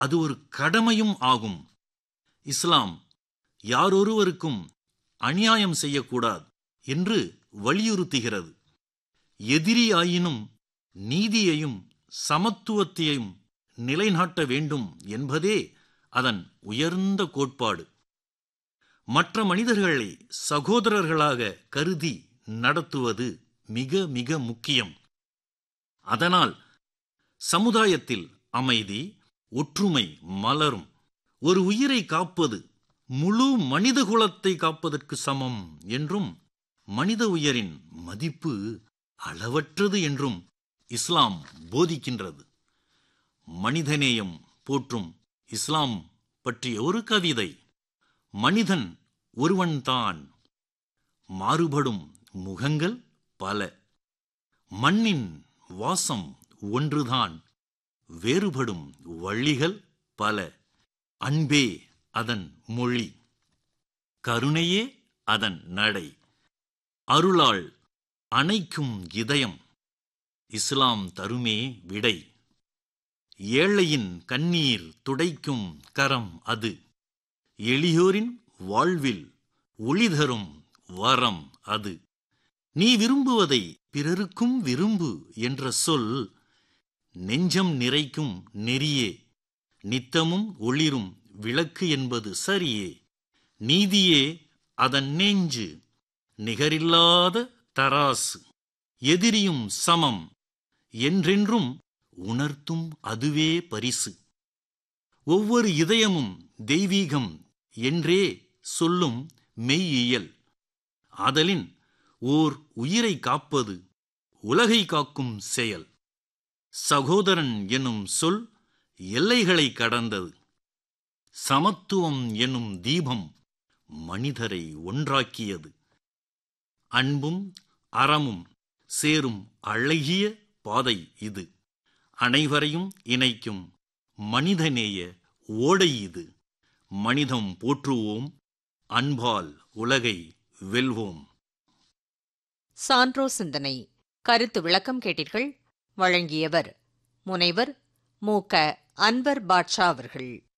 அது ஒரு கடமையும் ஆகும் இஸ்லாம் யாரொருவருக்கும் அநியாயம் செய்யக்கூடாது என்று வலியுறுத்துகிறது எதிரியாயினும் நீதியையும் சமத்துவத்தையும் நிலைநாட்ட வேண்டும் என்பதே அதன் உயர்ந்த கோட்பாடு மற்ற மனிதர்களை சகோதரர்களாக கருதி நடத்துவது மிக மிக முக்கியம் அதனால் சமுதாயத்தில் அமைதி ஒற்றுமை மலரும் ஒரு உயிரை காப்பது முழு மனித குலத்தை காப்பதற்கு சமம் என்றும் மனித உயிரின் மதிப்பு அளவற்றது என்றும் இஸ்லாம் போதிக்கின்றது மனிதநேயம் போற்றும் இஸ்லாம் பற்றிய ஒரு கவிதை மனிதன் ஒருவன்தான் மாறுபடும் முகங்கள் பல மண்ணின் வாசம் ஒன்றுதான் வேறுபடும் வள்ளிகள் பல அன்பே அதன் மொழி கருணையே அதன் நடை அருளால் அணைக்கும் இதயம் இஸ்லாம் தருமே விடை ஏழையின் கண்ணீர் துடைக்கும் கரம் அது எளியோரின் வாழ்வில் ஒளி தரும் வரம் அது நீ விரும்புவதை பிறருக்கும் விரும்பு என்ற சொல் நெஞ்சம் நிறைக்கும் நெறியே நித்தமும் ஒளிரும் விளக்கு என்பது சரியே நீதியே அதன் நெஞ்சு நிகரில்லாத தராசு எதிரியும் சமம் என்றென்றும் உணர்த்தும் அதுவே பரிசு ஒவ்வொரு இதயமும் தெய்வீகம் என்றே சொல்லும் மெய்யியல் ஆதலின் ஓர் உயிரை காப்பது உலகை காக்கும் செயல் சகோதரன் என்னும் சொல் எல்லைகளை கடந்தது சமத்துவம் என்னும் தீபம் மனிதரை ஒன்றாக்கியது அன்பும் அறமும் சேரும் அழகிய பாதை இது அனைவரையும் இணைக்கும் மனிதநேய ஓடை இது மனிதம் போற்றுவோம் அன்பால் உலகை வெல்வோம் சான்றோ சிந்தனை கருத்து விளக்கம் கேட்டீர்கள் வழங்கியவர் முனைவர் மு க அன்வர் பாட்ஷா அவர்கள்